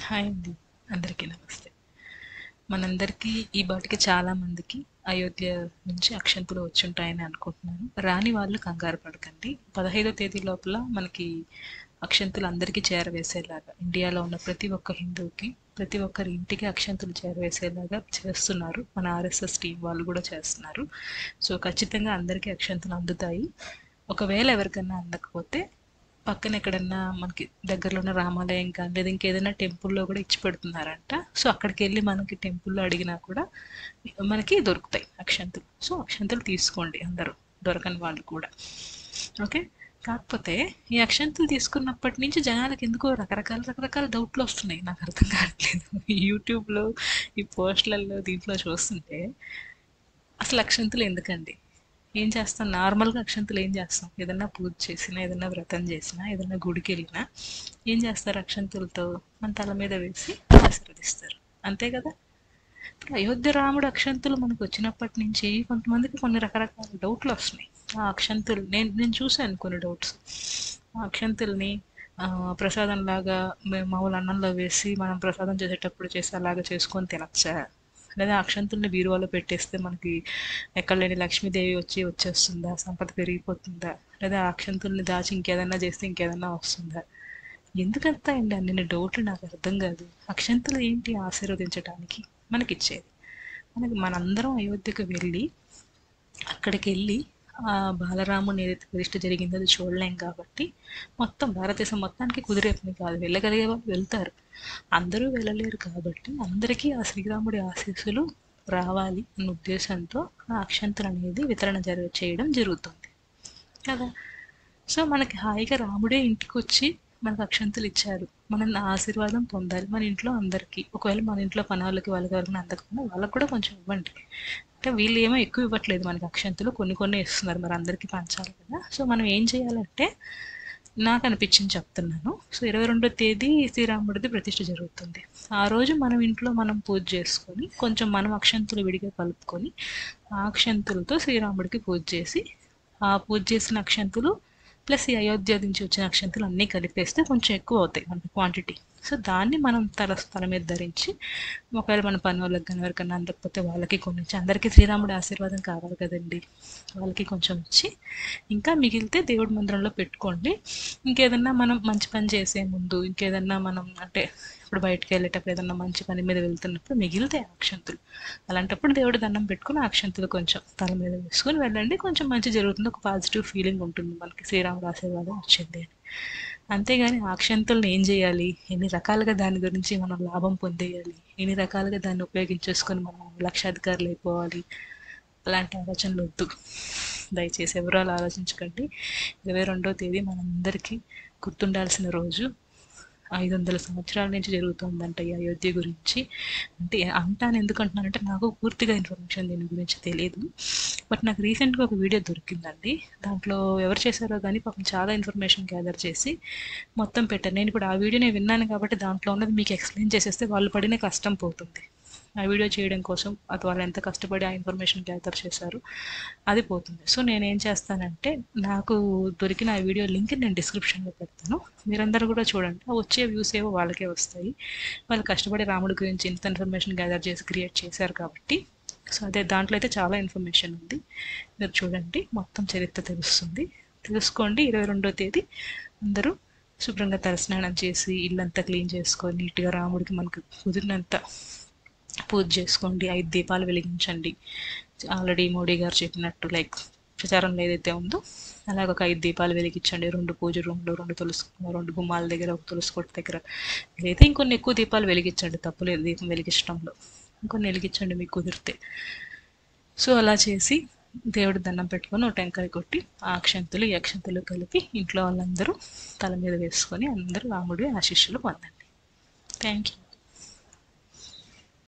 hi అండి అందరికీ నమస్తే మనందరికీ ఈ బాటికి చాలా మందికి అయోధ్య నుంచి అక్షంతులు వచ్చి ఉంటాయని అనుకుంటున్నాను రాని వాళ్ళు కంగారు పడకండి పదహైదో తేదీ లోపల మనకి అక్షంతులు అందరికీ చేరవేసేలాగా ఇండియాలో ఉన్న ప్రతి ఒక్క హిందువుకి ప్రతి ఒక్కరి ఇంటికి అక్షంతులు చేరవేసేలాగా చేస్తున్నారు మన ఆర్ఎస్ఎస్ టీం వాళ్ళు కూడా చేస్తున్నారు సో ఖచ్చితంగా అందరికీ అక్షంతులు అందుతాయి ఒకవేళ ఎవరికన్నా అందకపోతే పక్కన ఎక్కడన్నా మనకి దగ్గరలో ఉన్న రామాలయం కానీ లేదా ఇంకేదైనా టెంపుల్లో కూడా ఇచ్చి పెడుతున్నారంట సో అక్కడికి వెళ్ళి మనకి టెంపుల్లో అడిగినా కూడా మనకి దొరుకుతాయి అక్షంతులు సో అక్షంతులు తీసుకోండి అందరూ దొరకని వాళ్ళు కూడా ఓకే కాకపోతే ఈ అక్షంతులు తీసుకున్నప్పటి నుంచి జనాలకు ఎందుకో రకరకాల రకరకాల డౌట్లు వస్తున్నాయి నాకు అర్థం కావట్లేదు ఈ యూట్యూబ్లో ఈ పోస్టులలో దీంట్లో చూస్తుంటే అసలు అక్షంతులు ఎందుకండి ఏం చేస్తాం నార్మల్గా అక్షంతులు ఏం చేస్తాం ఏదన్నా పూజ చేసినా ఏదన్నా వ్రతం చేసినా ఏదన్నా గుడికి వెళ్ళినా ఏం చేస్తారు అక్షంతులతో మన తల మీద వేసి ఆశీర్వదిస్తారు అంతే కదా ఇప్పుడు అయోధ్య రాముడు అక్షంతులు మనకు వచ్చినప్పటి నుంచి కొంతమందికి కొన్ని రకరకాల డౌట్లు వస్తున్నాయి ఆ అక్షంతులు నేను నేను చూశాను కొన్ని డౌట్స్ ఆ అక్షంతుల్ని ఆ, ప్రసాదంలాగా మేము మామూలు అన్నంలో వేసి మనం ప్రసాదం చేసేటప్పుడు చేసి అలాగా చేసుకొని తినచ్చా లేదా అక్షంతుల్ని బీరువాలో పెట్టేస్తే మనకి ఎక్కడ లేని లక్ష్మీదేవి వచ్చి వచ్చేస్తుందా సంపద పెరిగిపోతుందా లేదా ఆ అక్షంతుల్ని దాచి ఇంకేదన్నా చేస్తే ఇంకేదన్నా వస్తుందా ఎందుకంతా అండి అన్ని డౌట్లు నాకు అర్థం కాదు అక్షంతులు ఏంటి ఆశీర్వదించడానికి మనకి ఇచ్చేది మనకి మనందరం అయోధ్యకు వెళ్ళి అక్కడికి వెళ్ళి ఆ బాలరాముని ఏదైతే ప్రతిష్ఠ జరిగిందో అది చూడలేం కాబట్టి మొత్తం భారతదేశం మొత్తానికి కుదిరే పని కాదు వెళ్ళగలిగే వాళ్ళు వెళ్తారు అందరూ వెళ్ళలేరు కాబట్టి అందరికీ ఆ శ్రీరాముడి ఆశీస్సులు రావాలి అన్న ఉద్దేశంతో ఆ అక్షంతలు అనేది వితరణ జరి చేయడం జరుగుతుంది కదా సో మనకి హాయిగా రాముడే ఇంటికి వచ్చి మనకు అక్షంతలు ఇచ్చారు మనం ఆ ఆశీర్వాదం పొందాలి మన ఇంట్లో అందరికీ ఒకవేళ మన ఇంట్లో పనాళ్ళకి వాళ్ళకి ఎవరికైనా అందకపోయినా వాళ్ళకి కూడా కొంచెం ఇవ్వండి అంటే వీళ్ళు ఏమో ఎక్కువ ఇవ్వట్లేదు మనకి అక్షంతలు కొన్ని కొన్ని ఇస్తున్నారు మరి అందరికీ పంచాలి కదా సో మనం ఏం చేయాలంటే నాకు అనిపించింది చెప్తున్నాను సో ఇరవై రెండో తేదీ శ్రీరాముడిది ప్రతిష్ఠ జరుగుతుంది ఆ రోజు మనం ఇంట్లో మనం పూజ చేసుకొని కొంచెం మనం అక్షంతులు విడిగా కలుపుకొని ఆ అక్షంతులతో శ్రీరాముడికి పూజ చేసి ఆ పూజ చేసిన అక్షంతులు ప్లస్ ఈ అయోధ్య నుంచి వచ్చిన అక్షంతులు అన్నీ కలిపేస్తే కొంచెం ఎక్కువ అవుతాయి మనకి క్వాంటిటీ సో దాన్ని మనం తల తల మీద ధరించి ఒకవేళ మన పని వాళ్ళకి కానీ ఎవరికైనా అందకపోతే వాళ్ళకి కొన్ని ఇచ్చి అందరికీ శ్రీరాముడి ఆశీర్వాదం కావాలి కదండి వాళ్ళకి కొంచెం ఇచ్చి ఇంకా మిగిలితే దేవుడి మందిరంలో పెట్టుకోండి ఇంకేదన్నా మనం మంచి పని చేసే ముందు ఇంకేదన్నా మనం అంటే ఇప్పుడు బయటకు వెళ్ళేటప్పుడు ఏదన్నా మంచి పని మీద వెళ్తున్నప్పుడు మిగిలితే అక్షంతులు అలాంటప్పుడు దేవుడి దండం పెట్టుకుని ఆ అక్షంతులు కొంచెం తల మీద వేసుకొని వెళ్ళండి కొంచెం మంచి జరుగుతుంది ఒక పాజిటివ్ ఫీలింగ్ ఉంటుంది మనకి శ్రీరాముడు ఆశీర్వాదం వచ్చింది అని అంతేగాని ఆ అక్షంతుల్ని ఏం చేయాలి ఎన్ని రకాలుగా దాని గురించి మనం లాభం పొందేయాలి ఎన్ని రకాలుగా దాన్ని ఉపయోగించేసుకొని మనం లక్షాధికారులు అయిపోవాలి అలాంటి ఆలోచనలు వద్దు దయచేసి ఎవరు అలా ఆలోచించకండి ఇరవై రెండో తేదీ మనందరికీ గుర్తుండాల్సిన రోజు ఐదు వందల సంవత్సరాల నుంచి జరుగుతుందంట ఈ అయోధ్య గురించి అంటే అంటాను ఎందుకు అంటున్నానంటే నాకు పూర్తిగా ఇన్ఫర్మేషన్ దీని గురించి తెలియదు బట్ నాకు రీసెంట్గా ఒక వీడియో దొరికిందండి దాంట్లో ఎవరు చేశారో కానీ పాపం చాలా ఇన్ఫర్మేషన్ గ్యాదర్ చేసి మొత్తం పెట్టారు నేను ఇప్పుడు ఆ వీడియో నేను విన్నాను కాబట్టి దాంట్లో ఉన్నది మీకు ఎక్స్ప్లెయిన్ చేసేస్తే వాళ్ళు పడిన కష్టం పోతుంది ఆ వీడియో చేయడం కోసం అది వాళ్ళు ఎంత కష్టపడి ఆ ఇన్ఫర్మేషన్ గ్యాదర్ చేశారు అది పోతుంది సో నేను ఏం చేస్తానంటే నాకు దొరికిన ఆ వీడియో లింక్ నేను డిస్క్రిప్షన్లో పెడతాను మీరందరూ కూడా చూడండి ఆ వచ్చే వ్యూస్ ఏవో వాళ్ళకే వస్తాయి వాళ్ళు కష్టపడి రాముడి గురించి ఇంత ఇన్ఫర్మేషన్ గ్యాదర్ చేసి క్రియేట్ చేశారు కాబట్టి సో అదే దాంట్లో అయితే చాలా ఇన్ఫర్మేషన్ ఉంది మీరు చూడండి మొత్తం చరిత్ర తెలుస్తుంది తెలుసుకోండి ఇరవై రెండో తేదీ అందరూ శుభ్రంగా తలస్నానం చేసి ఇల్లంతా క్లీన్ చేసుకొని నీట్గా రాముడికి మనకు కుదిరినంత పూజ చేసుకోండి ఐదు దీపాలు వెలిగించండి ఆల్రెడీ మోడీ గారు చెప్పినట్టు లైక్ ప్రచారంలో ఏదైతే ఉందో అలాగ ఒక ఐదు దీపాలు వెలిగించండి రెండు పూజ రూమ్లో రెండు తులసి రెండు గుమ్మాల దగ్గర ఒక తులసి కొట్టు దగ్గర లేదా ఇంకొన్ని ఎక్కువ దీపాలు వెలిగించండి తప్పులేదు దీపం వెలిగించడంలో ఇంకొన్ని వెలిగించండి మీకు కుదిరితే సో అలా చేసి దేవుడి దండం పెట్టుకొని ఒక టెంకాయ కొట్టి ఆ అక్షంతులు ఈ అక్షంతులు కలిపి ఇంట్లో వాళ్ళందరూ తల మీద వేసుకొని అందరూ రాముడి ఆశీస్సులు పొందండి థ్యాంక్ యూ